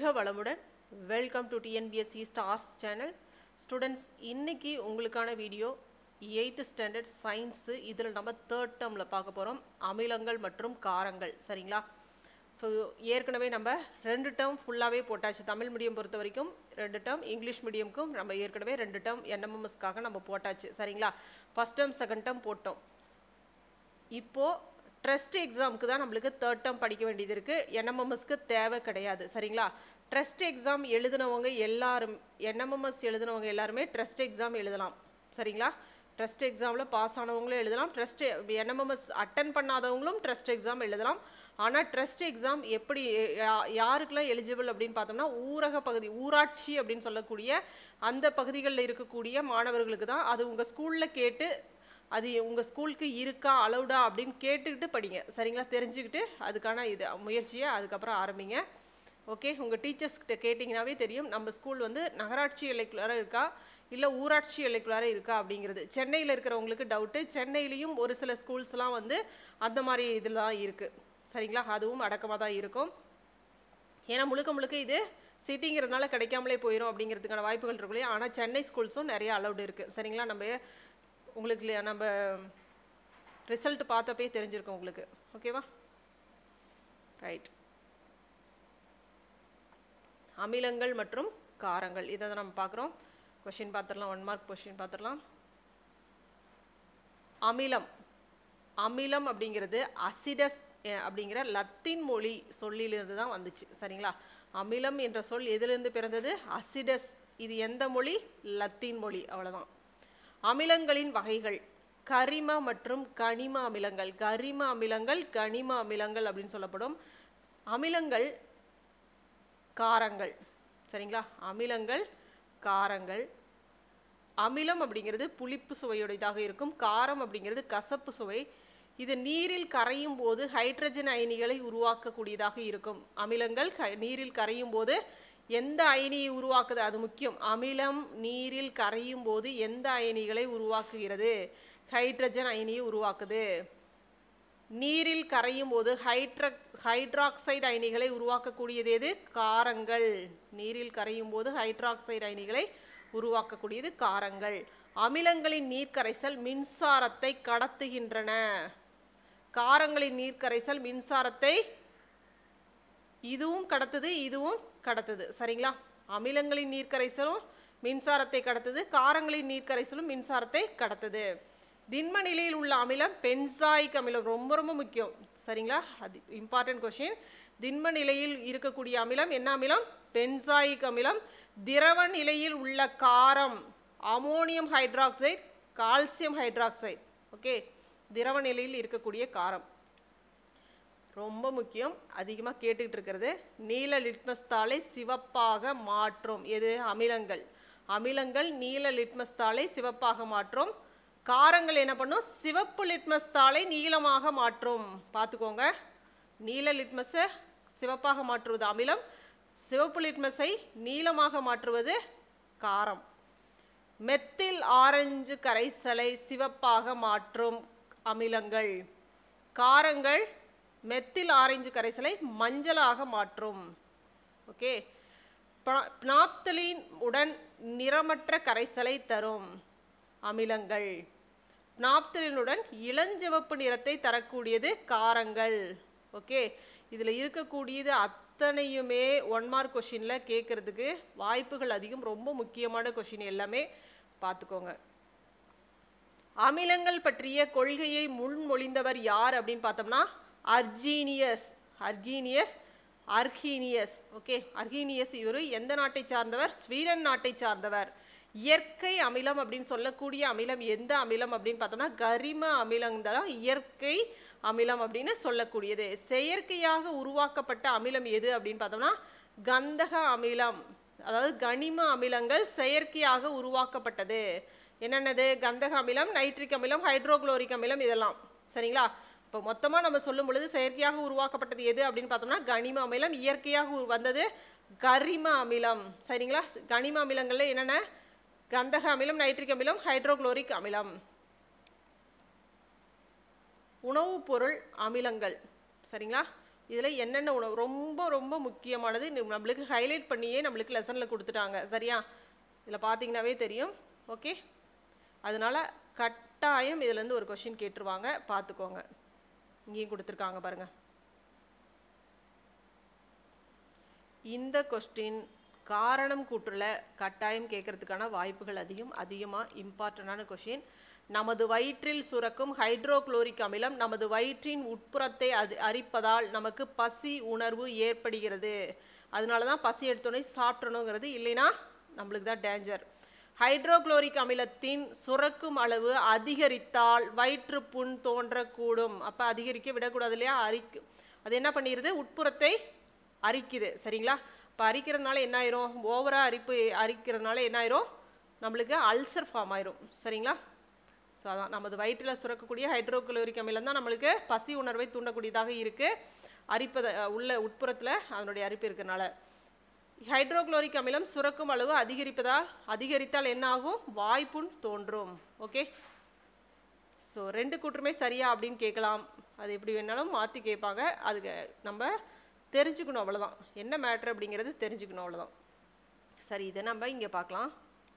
வளமுடன் welcome to TNPSC stars channel students இன்னைக்கு உங்களுக்கான வீடியோ எயித்து ஸ்டாண்டர்ட் சயின்ஸு இதில் நம்ம தேர்ட் டேர்மில் பார்க்க போகிறோம் அமிலங்கள் மற்றும் காரங்கள் சரிங்களா ஸோ ஏற்கனவே நம்ம ரெண்டு டேர்ம் ஃபுல்லாகவே போட்டாச்சு தமிழ் மீடியம் பொறுத்த வரைக்கும் ரெண்டு டேர்ம் இங்கிலீஷ் மீடியம்க்கும் நம்ம ஏற்கனவே ரெண்டு டேர்ம் என்எம்எம்எஸ்க்காக நம்ம போட்டாச்சு சரிங்களா ஃபஸ்ட் டேர்ம் செகண்ட் டேர்ம் போட்டோம் இப்போ ட்ரஸ்ட் எக்ஸாமுக்கு தான் நம்மளுக்கு தேர்ட் டேர்ம் படிக்க வேண்டியது இருக்குது என்எம்எம்எஸ்க்கு தேவை கிடையாது சரிங்களா ட்ரஸ்ட் எக்ஸாம் எழுதினவங்க எல்லாரும் என்எம்எம்எஸ் எழுதினவங்க எல்லாருமே ட்ரஸ்ட் எக்ஸாம் எழுதலாம் சரிங்களா ட்ரஸ்ட் எக்ஸாமில் பாஸ் ஆனவங்களும் எழுதலாம் ட்ரஸ்ட் என்எம்எம்எஸ் அட்டன் பண்ணாதவங்களும் ட்ரஸ்ட் எக்ஸாம் எழுதலாம் ஆனால் ட்ரஸ்ட் எக்ஸாம் எப்படி யா- யாருக்கெல்லாம் எலிஜிபிள் அப்படின்னு பார்த்தோம்னா ஊரக பகுதி ஊராட்சி அப்படின்னு சொல்லக்கூடிய அந்த பகுதிகளில் இருக்கக்கூடிய மாணவர்களுக்கு தான் அது உங்கள் ஸ்கூலில் கேட்டு அது உங்கள் ஸ்கூலுக்கு இருக்கா அலௌடா அப்படின்னு கேட்டுக்கிட்டு படிங்க சரிங்களா தெரிஞ்சுக்கிட்டு அதுக்கான இது முயற்சியை அதுக்கப்புறம் ஆரம்பிங்க ஓகே உங்கள் டீச்சர்ஸ்கிட்ட கேட்டிங்கனாவே தெரியும் நம்ம ஸ்கூல் வந்து நகராட்சி எல்லைக்குள்ளார இருக்கா இல்லை ஊராட்சி எல்லைக்குள்ளார இருக்கா அப்படிங்கிறது சென்னையில் இருக்கிறவங்களுக்கு டவுட்டு சென்னையிலையும் ஒரு சில ஸ்கூல்ஸ்லாம் வந்து அந்த மாதிரி இதெல்லாம் இருக்குது சரிங்களா அதுவும் அடக்கமாக தான் இருக்கும் ஏன்னா முழுக்க முழுக்க இது சிட்டிங்கிறதுனால கிடைக்காமலே போயிடும் அப்படிங்கிறதுக்கான வாய்ப்புகள் இருக்கு இல்லையா ஆனால் சென்னை ஸ்கூல்ஸும் நிறைய அலௌடு இருக்குது சரிங்களா நம்ம உங்களுக்கு இல்லையா நம்ம ரிசல்ட் பார்த்தப்பே தெரிஞ்சிருக்கும் உங்களுக்கு ஓகேவா ரைட் அமிலங்கள் மற்றும் காரங்கள் இதை தான் நம்ம பார்க்குறோம் கொஷின் பார்த்துடலாம் ஒன் மார்க் கொஷின் பார்த்துடலாம் அமிலம் அமிலம் அப்படிங்கிறது அசிடஸ் அப்படிங்கிற லத்தீன் மொழி சொல்லிலிருந்து தான் வந்துச்சு சரிங்களா அமிலம் என்ற சொல் எதிலிருந்து பிறந்தது அசிடஸ் இது எந்த மொழி லத்தீன் மொழி அவ்வளவுதான் அமிலங்களின் வகைகள் கரிம மற்றும் கனிம அமிலங்கள் கரிம அமிலங்கள் கனிம அமிலங்கள் அப்படின்னு சொல்லப்படும் அமிலங்கள் காரங்கள் சரிங்களா அமிலங்கள் காரங்கள் அமிலம் அப்படிங்கிறது புளிப்பு சுவையுடையதாக இருக்கும் காரம் அப்படிங்கிறது கசப்பு சுவை இது நீரில் கரையும் போது ஹைட்ரஜன் அயனிகளை உருவாக்கக்கூடியதாக இருக்கும் அமிலங்கள் ஹை- நீரில் கரையும் போது எந்த அயனியை உருவாக்குது அது முக்கியம் அமிலம் நீரில் கரையும் போது எந்த அயனிகளை உருவாக்குகிறது ஹைட்ரஜன் அயனியை உருவாக்குது நீரில் கரையும் போது ஹைட்ரக் ஹைட்ராக்சைடு அயனிகளை உருவாக்கக்கூடியது எது காரங்கள் நீரில் கரையும் போது ஹைட்ராக்சைடு அயனிகளை உருவாக்கக்கூடியது காரங்கள் அமிலங்களின் நீர்க்கரைசல் மின்சாரத்தை கடத்துகின்றன காரங்களின் நீர்க்கரைசல் மின்சாரத்தை இதுவும் கடத்துது இதுவும் கடத்துது சரிங்களா அமிலங்களின் நீர்க்கரைசலும் மின்சாரத்தை கடத்துது காரங்களின் நீர்க்கரைசலும் மின்சாரத்தை கடத்துது திண்ம நிலையில் உள்ள அமிலம் பென்சாயிக் அமிலம் ரொம்ப ரொம்ப முக்கியம் சரிங்களா அது இம்பார்ட்டன்ட் கொஷின் திண்ம நிலையில் இருக்கக்கூடிய அமிலம் என்ன அமிலம் பென்சாயிக் அமிலம் திரவ நிலையில் உள்ள காரம் ammonium hydroxide calcium hydroxide okay திரவ நிலையில் இருக்கக்கூடிய காரம் ரொம்ப முக்கியம் அதிகமாக கேட்டுக்கிட்டு இருக்கிறது நீல லிட்மஸ் தாளை சிவப்பாக மாற்றும் எது அமிலங்கள் அமிலங்கள் நீல லிட்மஸ் தாளை சிவப்பாக மாற்றும் காரங்கள் என்ன பண்ணும் சிவப்பு லிட்மஸ் தாளை நீலமாக மாற்றும் பார்த்துக்கோங்க நீல லிட்மஸை சிவப்பாக மாற்றுவது அமிலம் சிவப்பு லிட்மஸை நீலமாக மாற்றுவது காரம் மெத்தில் ஆரஞ்சு கரைசலை சிவப்பாக மாற்றும் அமிலங்கள் காரங்கள் மெத்தில் ஆரஞ்சு கரைசலை மஞ்சளாக மாற்றும் ஓகே பினாப்தலின் உடன் நிறமற்ற கரைசலை தரும் அமிலங்கள் பினாப்தலினுடன் இளஞ்சிவப்பு நிறத்தை தரக்கூடியது காரங்கள் ஓகே இதில் இருக்கக்கூடியது அத்தனையுமே ஒன் மார்க் கொஷினில் கேட்கறதுக்கு வாய்ப்புகள் அதிகம் ரொம்ப முக்கியமான கொஷின் எல்லாமே பார்த்துக்கோங்க அமிலங்கள் பற்றிய கொள்கையை முன்மொழிந்தவர் யார் அப்படின்னு பார்த்தோம்னா Arrhenius Arrhenius Arrhenius okay Arrhenius இவர் எந்த நாட்டை சார்ந்தவர் ஸ்வீடன் நாட்டை சார்ந்தவர் இயற்கை அமிலம் அப்படின்னு சொல்லக்கூடிய அமிலம் எந்த அமிலம் அப்படின்னு பார்த்தோம்னா கரிம அமிலம் தான் இயற்கை அமிலம் அப்படின்னு சொல்லக்கூடியது செயற்கையாக உருவாக்கப்பட்ட அமிலம் எது அப்படின்னு பார்த்தோம்னா கந்தக அமிலம் அதாவது கனிம அமிலங்கள் செயற்கையாக உருவாக்கப்பட்டது என்னென்னது கந்தக அமிலம் நைட்ரிக் அமிலம் ஹைட்ரோகுளோரிக் அமிலம் இதெல்லாம் சரிங்களா இப்போ மொத்தமாக நம்ம சொல்லும் பொழுது செயற்கையாக உருவாக்கப்பட்டது எது அப்படின்னு பார்த்தோம்னா கனிம அமிலம் இயற்கையாக உரு- வந்தது கரிம அமிலம் சரிங்களா கனிம அமிலங்கள்ல என்னென்ன கந்தக அமிலம் நைட்ரிக் அமிலம் ஹைட்ரோகுளோரிக் அமிலம் உணவுப் பொருள் அமிலங்கள் சரிங்களா இதில் என்னென்ன உணவு ரொம்ப ரொம்ப முக்கியமானது நி- நம்மளுக்கு ஹைலைட் பண்ணியே நம்மளுக்கு லெசனில் கொடுத்துட்டாங்க சரியா இதில் பார்த்தீங்கன்னாவே தெரியும் ஓகே அதனால கட்டாயம் இதுலேருந்து ஒரு கொஷின் கேட்டுருவாங்க பார்த்துக்கோங்க இங்கேயும் கொடுத்துருக்காங்க பாருங்க இந்த கொஸ்டின் காரணம் கூற்றுல கட்டாயம் கேட்கறதுக்கான வாய்ப்புகள் அதிகம் அதிகமாக இம்பார்ட்டண்டான கொஷின் நமது வயிற்றில் சுரக்கும் ஹைட்ரோகுளோரிக் அமிலம் நமது வயிற்றின் உட்புறத்தை அது அரிப்பதால் நமக்கு பசி உணர்வு ஏற்படுகிறது அதனால தான் பசி எடுத்தோடனே சாப்பிடணுங்கிறது இல்லைன்னா நம்மளுக்கு தான் டேஞ்சர் ஹைட்ரோகுளோரிக் அமிலத்தின் சுரக்கும் அளவு அதிகரித்தால் வயிற்றுப்புண் தோன்றக்கூடும் அப்போ அதிகரிக்க விடக்கூடாது இல்லையா அரிக்கு அது என்ன பண்ணிடுது உட்புறத்தை அரிக்குது சரிங்களா இப்போ அரிக்கிறதுனால என்ன ஆயிரும் ஓவரா அரிப்பு அரிக்கிறதுனால என்ன ஆயிரும் நம்மளுக்கு அல்சர் ஃபார்ம் ஆயிரும் சரிங்களா ஸோ அதான் நமது வயிற்றில் சுரக்கக்கூடிய ஹைட்ரோகுளோரிக் அமிலம் தான் நம்மளுக்கு பசி உணர்வை தூண்டக்கூடியதாக இருக்கு அரிப்பத உள்ள உட்புறத்தில் அதனுடைய அரிப்பு இருக்கறனால ஹைட்ரோகுளோரிக் அமிலம் சுரக்கும் அளவு அதிகரிப்பதால் அதிகரித்தால் என்ன ஆகும் வாய்ப்புண் தோன்றும் ஓகே ஸோ ரெண்டு கூற்றுமே சரியா அப்படின்னு கேட்கலாம் அது எப்படி வேணாலும் மாற்றி கேட்பாங்க அதுக்கு நம்ம தெரிஞ்சுக்கணும் அவ்வளோதான் என்ன மேட்ரு அப்படிங்கிறது தெரிஞ்சுக்கணும் அவ்வளோதான் சரி இதை நம்ம இங்கே பார்க்கலாம்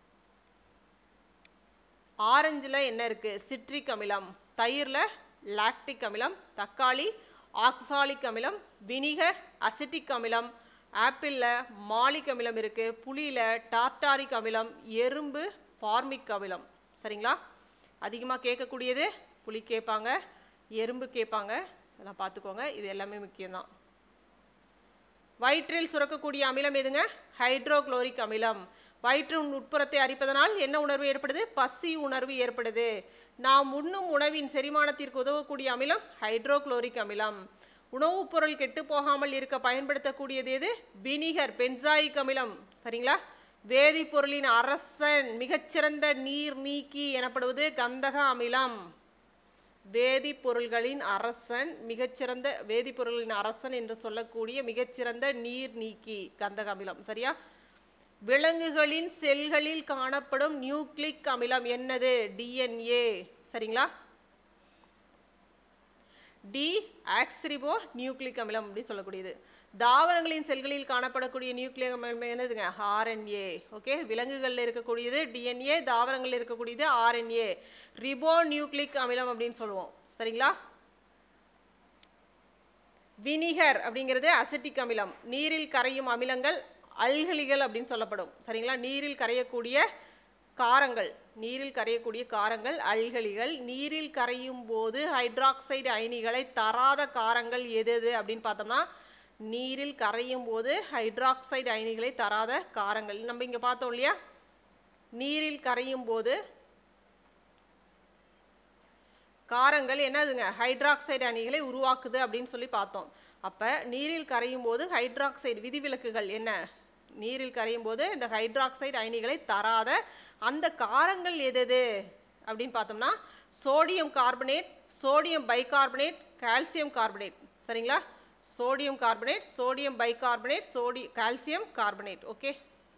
ஆரஞ்சில் என்ன இருக்குது சிட்ரிக் அமிலம் தயிரில் லாக்டிக் அமிலம் தக்காளி ஆக்சாலிக் அமிலம் வினிகர் அசிட்டிக் அமிலம் ஆப்பிளில் மாலிக் அமிலம் இருக்குது புளியில் டார்டாரிக் அமிலம் எறும்பு ஃபார்மிக் அமிலம் சரிங்களா அதிகமாக கேட்கக்கூடியது புளி கேட்பாங்க எறும்பு கேட்பாங்க இதெல்லாம் பார்த்துக்கோங்க இது எல்லாமே முக்கியம்தான் வயிற்றில் சுரக்கக்கூடிய அமிலம் எதுங்க ஹைட்ரோகுளோரிக் அமிலம் வயிற்றின் உட்புறத்தை அரிப்பதனால் என்ன உணர்வு ஏற்படுது பசி உணர்வு ஏற்படுது நாம் உண்ணும் உணவின் செரிமானத்திற்கு உதவக்கூடிய அமிலம் ஹைட்ரோகுளோரிக் அமிலம் உணவுப் பொருள் கெட்டு போகாமல் இருக்க பயன்படுத்தக்கூடியது எது வினிகர் பென்சாயிக் அமிலம் சரிங்களா வேதிப்பொருளின் அரசன் மிகச்சிறந்த நீர் நீக்கி எனப்படுவது கந்தக அமிலம் வேதிப்பொருள்களின் அரசன் மிகச்சிறந்த வேதிப்பொருள்களின் அரசன் என்று சொல்லக்கூடிய மிகச்சிறந்த நீர் நீக்கி கந்தக அமிலம் சரியா விலங்குகளின் செல்களில் காணப்படும் நியூக்ளிக் அமிலம் என்னது டிஎன்ஏ சரிங்களா டி ஆக்சிரிபோ நியூக்ளிக் அமிலம் அப்படின்னு சொல்லக்கூடியது தாவரங்களின் செல்களில் காணப்படக்கூடிய நியூக்ளிக் அமிலம் என்னதுங்க ஆர்என்ஏ ஓகே விலங்குகளில் இருக்கக்கூடியது டிஎன்ஏ தாவரங்களில் இருக்கக்கூடியது ஆர்என்ஏ ரிபோ நியூக்ளிக் அமிலம் அப்படின்னு சொல்லுவோம் சரிங்களா வினிகர் அப்படிங்கிறது அசிட்டிக் அமிலம் நீரில் கரையும் அமிலங்கள் அல்கலிகள் அப்படின்னு சொல்லப்படும் சரிங்களா நீரில் கரையக்கூடிய காரங்கள் நீரில் கரையக்கூடிய காரங்கள் அல்கலிகள் நீரில் கரையும் போது ஹைட்ராக்சைடு அயனிகளை தராத காரங்கள் எது எது அப்படின்னு பார்த்தோம்னா நீரில் கரையும் போது ஹைட்ராக்சைடு அயனிகளை தராத காரங்கள் நம்ம இங்க பார்த்தோம் இல்லையா நீரில் கரையும் போது காரங்கள் என்னதுங்க ஹைட்ராக்சைடு அணிகளை உருவாக்குது அப்படின்னு சொல்லி பார்த்தோம் அப்ப நீரில் கரையும் போது ஹைட்ராக்சைடு விதிவிலக்குகள் என்ன நீரில் கரையும் போது இந்த ஹைட்ராக்சைடு அயனிகளை தராத அந்த காரங்கள் எது எது அப்படின்னு பார்த்தோம்னா sodium carbonate sodium bicarbonate calcium carbonate சரிங்களா சோடியம் கார்பனேட் சோடியம் பைகார்பனேட் சோடி கால்சியம் கார்பனேட் ஓகே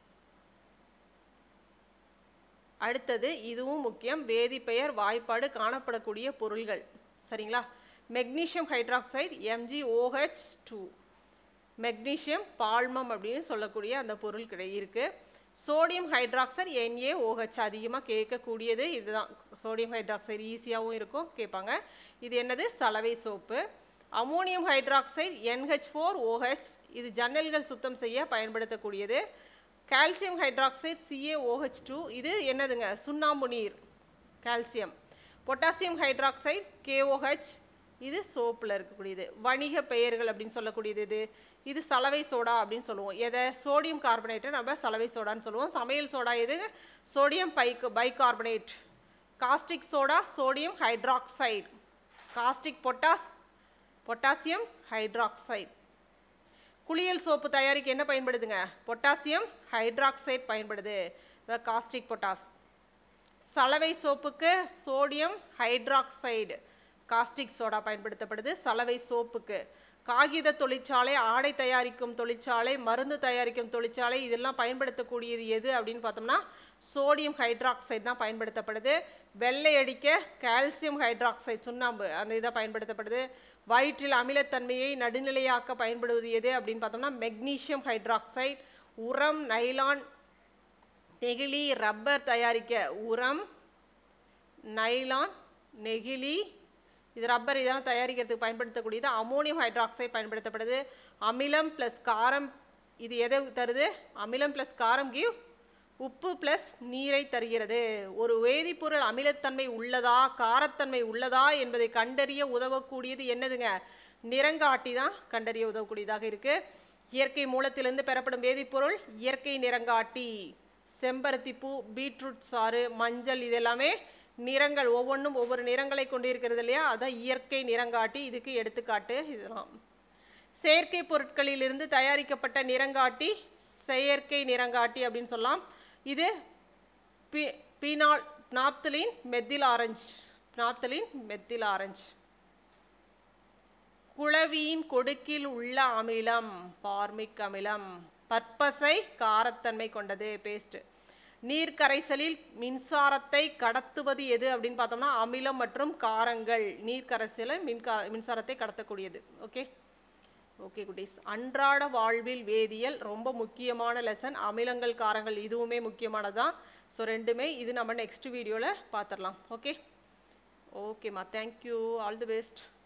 அடுத்தது இதுவும் முக்கியம் வேதிப்பெயர் வாய்ப்பாடு காணப்படக்கூடிய பொருள்கள் சரிங்களா magnesium hydroxide M G O H two magnesium பால்மம் அப்படின்னு சொல்லக்கூடிய அந்த பொருள் கிடை இருக்கு சோடியம் ஹைட்ராக்சைடு என்ஏஓஹெச் அதிகமாக கேட்கக்கூடியது இதுதான் சோடியம் ஹைட்ராக்சைடு ஈஸியாகவும் இருக்கும் கேட்பாங்க இது என்னது சலவை soap ammonium hydroxide N H four O H இது ஜன்னல்கள் சுத்தம் செய்ய பயன்படுத்தக்கூடியது கால்சியம் ஹைட்ராக்சைடு சிஏஓஹெச் டூ இது என்னதுங்க சுண்ணாம்பு நீர் கால்சியம் பொட்டாசியம் ஹைட்ராக்சைடு கேஓஹெச் இது சோப்பில் இருக்கக்கூடியது வணிக பெயர்கள் அப்படின்னு சொல்லக்கூடியது இது இது சலவை சோடா அப்படின்னு சொல்லுவோம் எதை சோடியம் கார்பனேட்டை நம்ம சலவை சோடான்னு சொல்லுவோம் சமையல் சோடா எது சோடியம் பைக் bicarbonate caustic soda sodium hydroxide caustic potash potassium hydroxide குளியல் சோப்பு தயாரிக்க என்ன பயன்படுதுங்க பொட்டாசியம் ஹைட்ராக்சைடு பயன்படுது அதாவது காஸ்டிக் பொட்டாஸ் சலவை சோப்புக்கு சோடியம் ஹைட்ராக்சைடு காஸ்டிக் சோடா பயன்படுத்தப்படுது சலவை சோப்புக்கு காகித தொழிற்சாலை ஆடை தயாரிக்கும் தொழிற்சாலை மருந்து தயாரிக்கும் தொழிற்சாலை இதெல்லாம் பயன்படுத்தக்கூடியது எது அப்படின்னு பார்த்தோம்னா சோடியம் ஹைட்ராக்சைடு தான் பயன்படுத்தப்படுது வெள்ளை அடிக்க கால்சியம் ஹைட்ராக்சைடு சுண்ணாம்பு அந்த இதை பயன்படுத்தப்படுது வயிற்றில் அமிலத்தன்மையை நடுநிலையாக்க பயன்படுவது எது அப்படின்னு பார்த்தோம்னா மெக்னீசியம் ஹைட்ராக்சைடு உரம் நைலான் நெகிழி ரப்பர் தயாரிக்க உரம் நைலான் நெகிழி இது ரப்பர் இதெல்லாம் தயாரிக்கிறதுக்கு பயன்படுத்தக்கூடியது அமோனியம் ஹைட்ராக்சைடு பயன்படுத்தப்படுது அமிலம் ப்ளஸ் காரம் இது எதை தருது அமிலம் ப்ளஸ் காரம் கிவ் உப்பு ப்ளஸ் நீரை தருகிறது ஒரு வேதிப்பொருள் அமிலத்தன்மை உள்ளதா காரத்தன்மை உள்ளதா என்பதை கண்டறிய உதவக்கூடியது என்னதுங்க நிறங்காட்டி தான் கண்டறிய உதவக்கூடியதாக இருக்கு இயற்கை மூலத்திலிருந்து பெறப்படும் வேதிப்பொருள் இயற்கை நிறங்காட்டி செம்பருத்தி பூ பீட்ரூட் சாறு மஞ்சள் இது எல்லாமே நிறங்கள் ஒவ்வொன்றும் ஒவ்வொரு நிறங்களை கொண்டிருக்கிறது இல்லையா அதான் இயற்கை நிறங்காட்டி இதுக்கு எடுத்துக்காட்டு இதெல்லாம் செயற்கை பொருட்களிலிருந்து தயாரிக்கப்பட்ட நிறங்காட்டி செயற்கை நிறங்காட்டி அப்படின்னு சொல்லலாம் இது பி phenolphthalein methyl orange phthalein methyl orange குளவியின் கொடுக்கில் உள்ள அமிலம் பார்மிக் அமிலம் பற்பசை காரத்தன்மை கொண்டது பேஸ்ட் நீர் கரைசலில் மின்சாரத்தை கடத்துவது எது அப்படின்னு பார்த்தோம்னா அமிலம் மற்றும் காரங்கள் நீர் கரைசலில் மின்கா மின்சாரத்தை கடத்தக்கூடியது ஓகே ஓகே குட்டீஸ் அன்றாட வாழ்வில் வேதியியல் ரொம்ப முக்கியமான லெசன் அமிலங்கள் காரங்கள் இதுவுமே முக்கியமானதான் ஸோ ரெண்டுமே இது நம்ம நெக்ஸ்ட் வீடியோவில் பார்த்துடலாம் ஓகே ஓகேம்மா தேங்க்யூ ஆல் தி பெஸ்ட்